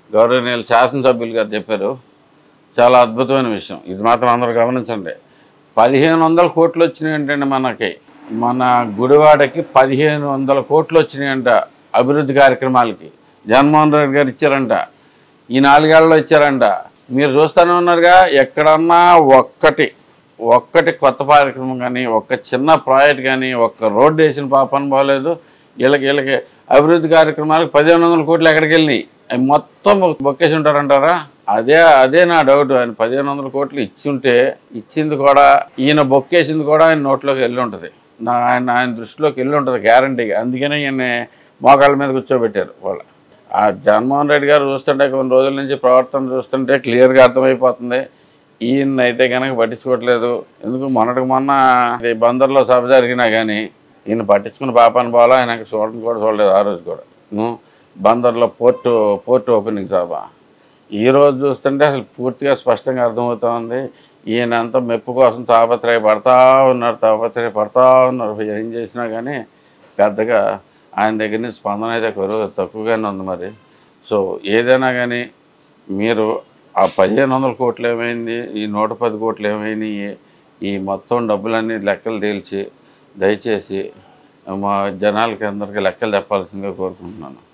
గౌరవనీయులు శాసనసభ్యులు గారు చెప్పారు చాలా అద్భుతమైన విషయం ఇది మాత్రం అందరూ గమనించండి పదిహేను వందల కోట్లు వచ్చినాయంటండి మనకి మన గుడివాడకి పదిహేను వందల కోట్లు వచ్చినాయంట అభివృద్ధి కార్యక్రమాలకి జగన్మోహన్ రెడ్డి గారు ఇచ్చారంట ఈ నాలుగేళ్లలో ఇచ్చారంట మీరు చూస్తూనే ఉన్నారుగా ఎక్కడన్నా ఒక్కటి ఒక్కటి కొత్త కార్యక్రమం కానీ ఒక్క చిన్న ప్రాజెక్ట్ కానీ ఒక్క రోడ్డు వేసిన పాపని పోలేదు వీళ్ళకి వీళ్ళకి అభివృద్ధి కార్యక్రమాలకు పదిహేను వందల కోట్లు ఎక్కడికి వెళ్ళినాయి అవి మొత్తం బొక్కేసి ఉంటారంటారా అదే అదే నా డౌట్ ఆయన పదిహేను వందల కోట్లు ఇచ్చుంటే ఇచ్చింది కూడా ఈయన బొక్కేసింది కూడా ఆయన నోట్లోకి వెళ్ళి ఉంటుంది నా ఆయన ఆయన దృష్టిలోకి వెళ్ళి ఉంటుంది గ్యారంటీగా అందుకనే ఈయన మోకాళ్ళ మీద కూర్చోబెట్టారు వాళ్ళు ఆ జగన్మోహన్ రెడ్డి గారు చూస్తుంటే కొన్ని రోజుల నుంచి ప్రవర్తన చూస్తుంటే క్లియర్గా అర్థమైపోతుంది ఈయన అయితే కనుక పట్టించుకోవట్లేదు ఎందుకు మొన్నటికి మొన్న ఇది బందర్లో సభ జరిగినా కానీ ఈయన పట్టించుకుని పాపాన్ని పోవాలా ఆయన చూడడం కూడా చూడలేదు ఆ రోజు కూడా ఉం. బందర్లో పోర్టు పోర్టు ఓపెనింగ్ సభ ఈ రోజు చూస్తుంటే అసలు పూర్తిగా స్పష్టంగా అర్థమవుతోంది ఈయన అంతా మెప్పు కోసం తాపత్రయపడతా ఉన్నారు తాపత్రయపడతా ఉన్నారు ఏం చేసినా కానీ పెద్దగా ఆయన దగ్గర నుంచి స్పందన అయితే కరువు తక్కువగానే ఉంది మరి సో ఏదైనా కానీ మీరు ఆ పదిహేను వందల కోట్లు ఏమైంది ఈ నూట పది కోట్లు ఏమైనాయి ఈ మొత్తం డబ్బులన్నీ లెక్కలు తేల్చి దయచేసి మా జనాలకి అందరికీ లెక్కలు చెప్పాల్సిందిగా కోరుకుంటున్నాను